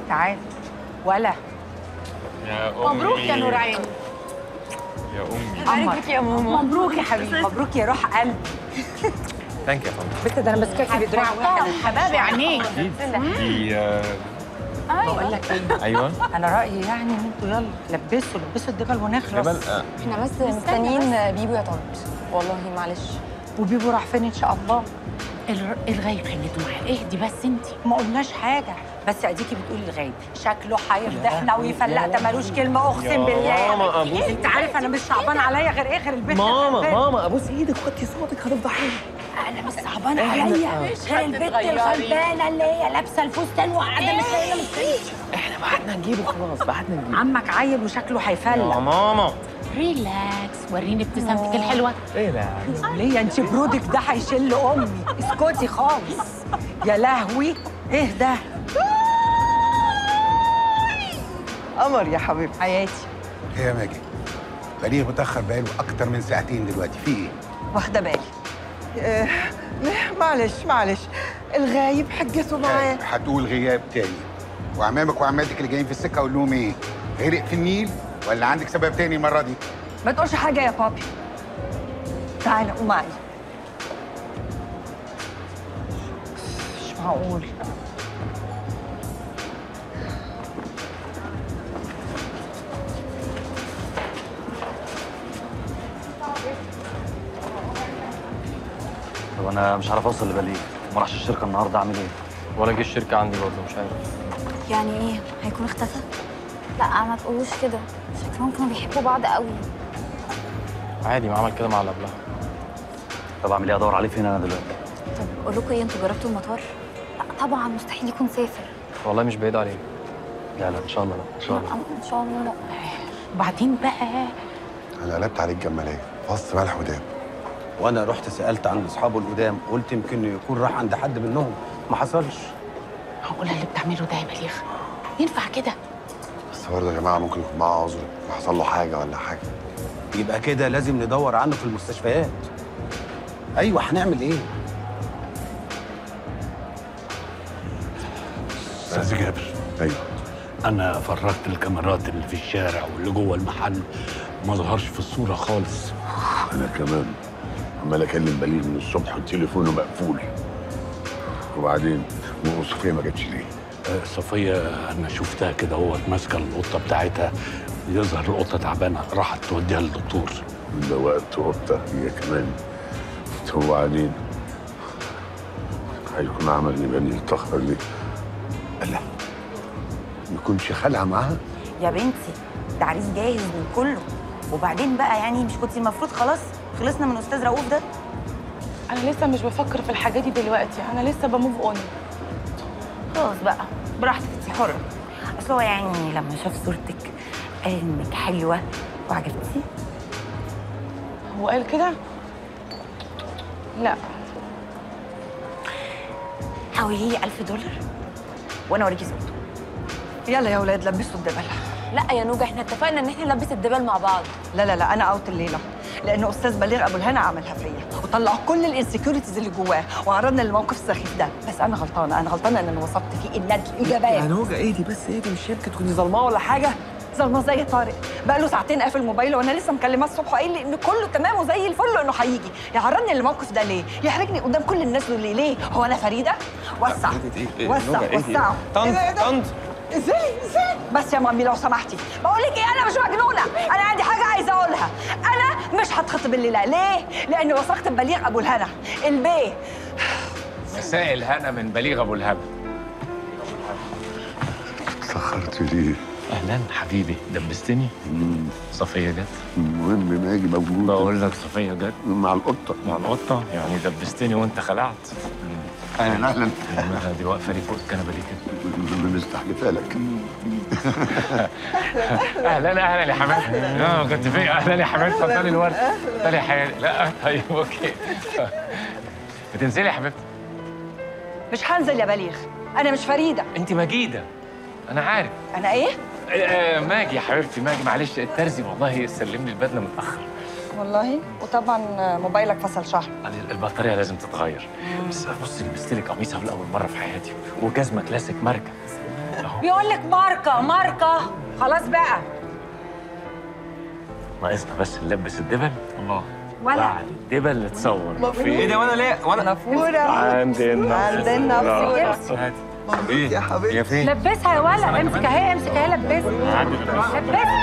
تعال ولا يا امي مبروك يا نورعين يا امي قمر. لك يا ماما مبروك يا حبيبي مبروك يا روح قلبي ثانك يا فندم بنت ده انا ماسكاكي بدراع واحد حبابي عينيك دي آه، بقول لك ايه ايوه انا رايي يعني ان انتوا يلا لبسوا لبسوا الدبل ونخلص جبل آه، احنا بس مستنيين بيبو يا طنط والله معلش وبيبو راح فين ان شاء الله الر- الغايب خليته معاه اهدي بس انت ما قلناش حاجه بس اديكي بتقولي الغايب شكله هيفضحنا ويفلق ده ملوش كلمه اقسم بالله ماما، أبوس. انت عارف انا مش صعبان عليا غير ايه غير البنت ماما الغلبانة. ماما ابوس ايدك وطي صوتك هتفضحيني انا مش صعبان عليا غير البنت الغلبانه اللي هي لابسه الفستان وقاعده مستنيه مستنيه احنا بعتنا نجيبه خلاص بعتنا نجيبه عمك عيل وشكله يا هيفلق ماما ريلاكس وريني ابتسامتك الحلوه ايه ده ليه انت برودك ده هيشل امي اسكتي خالص يا لهوي ايه ده قمر يا حبيبي حياتي ايه يا ماجد بليغ متاخر بقاله اكتر من ساعتين دلوقتي في ايه واخده بالي آه معلش معلش الغايب حجته معاه هتقول غياب تاني وعمامك وعماتك اللي جايين في السكه اقول لهم ايه غرق في النيل ولا عندك سبب تاني المره دي ما تقولش حاجه يا بابي تعالى قوم معايا مش معقول طب انا مش عارف اوصل لبليغ ما راحش الشركه النهارده اعمل ايه ولا جه الشركه عندي برضه مش عارف يعني ايه هيكون اختفى لا ما تقولوش كده شكلهم كانوا بيحبوا بعض قوي عادي ما عمل كده مع اللي قبلها طب اعمل ايه ادور عليه فين انا دلوقتي طب اقول لكم ايه انتوا جربتوا المطار لا طبعا مستحيل يكون سافر والله مش بعيد عليه لا لا ان شاء الله لا ان شاء لا الله ان شاء الله لا وبعدين بقى انا قلبت عليك جماليه فص ملح وداب وانا رحت سالت عن اصحابه القدام قلت يمكن يكون راح عند حد منهم ما حصلش هقولها اللي بتعمله ده يا بليغ ينفع كده بس برضه يا جماعه ممكن يكون معاه عذر حصل له حاجه ولا حاجه يبقى كده لازم ندور عنه في المستشفيات ايوه هنعمل ايه استاذ جابر ايوه انا فرغت الكاميرات اللي في الشارع واللي جوه المحل ما ظهرش في الصوره خالص انا كمان عمال اكلم بليغ من الصبح وتليفونه مقفول وبعدين وصفيه ما جاتش ليه آه، صفيه انا شفتها كده هو ماسكه القطه بتاعتها يظهر القطه تعبانه راحت توديها للدكتور ده وقت قطه هي كمان وبعدين هيكون عمل بني الطهر ليه لا يكونش خلع معاها يا بنتي ده عريس جاهز من كله وبعدين بقى يعني مش كنتي المفروض خلاص خلصنا من استاذ رؤوف ده انا لسه مش بفكر في الحاجات دي دلوقتي انا لسه بموف اون خلاص بقى براحتك انت حره اصل هو يعني لما شاف صورتك قال انك حلوه وعجبتيه هو قال كده لا حولي لي 1000 دولار وانا اوريكي صورته يلا يا ولاد لبسوا الدبل لا يا نوجه احنا اتفقنا ان احنا نلبس الدبل مع بعض لا لا لا انا اوت الليله لان استاذ بليغ ابو الهنا عملها فيا وطلع كل الانسكيورتيز اللي جواه وعرضنا للموقف السخيف ده بس انا غلطانه انا غلطانه ان انا وصفت فيه الندل ايجابيه يعني هوجه اهدي بس اهدي مش يمكن تكوني ظلماه ولا حاجه ظلمه زي طارق بقى له ساعتين قافل موبايله وانا لسه مكلماه الصبح وقايل لي ان كله تمام وزي الفل وانه هيجي يعرضني للموقف ده ليه؟ يحرجني قدام كل الناس دول ليه؟ ليه؟ هو انا فريده؟ وسع وسع وسع طنط طنط ازاي ازاي بس يا مامي لو سمحتي بقول لك ايه انا مش مجنونه انا عندي حاجه عايزه اقولها انا مش هتخطب الليله ليه لاني وثقت ببليغ ابو الهنا البيه مساء الهنا من بليغ ابو الهب اتأخرت ليه؟ اهلا حبيبي دبستني صفيه جت المهم ماجي موجود بقول لك صفيه جت مع القطة مع القطه يعني دبستني وانت خلعت أهلا أهلا المها دي واقفه لي فوق الكنبه دي كده مستحلفها لك اهلا اهلا يا حماد اه كنت فين اهلا يا حماد اتفضلي الورد اتفضلي يا حياتي لا طيب اوكي بتنزلي يا حبيبتي مش هنزل يا بليغ انا مش فريده انت مجيده انا عارف انا ايه آه، ماجي يا حبيبتي ماجي معلش الترزي والله سلم لي البدله متاخر والله وطبعا موبايلك فصل شهر البطاريه لازم تتغير بس بصي لبست لك قميص اول اول مره في حياتي وجزمه كلاسيك ماركه اهو بيقول لك ماركه ماركه خلاص بقى ناقصنا بس نلبس الدبل الله ولا. بعد الدبل نتصور في ايه ده وانا ليه وانا نافورة عندنا عندنا نافورة. ايه يا حبيبي يا فين لبسها يا ولا امسك اهي امسك اهي لبسها لبسها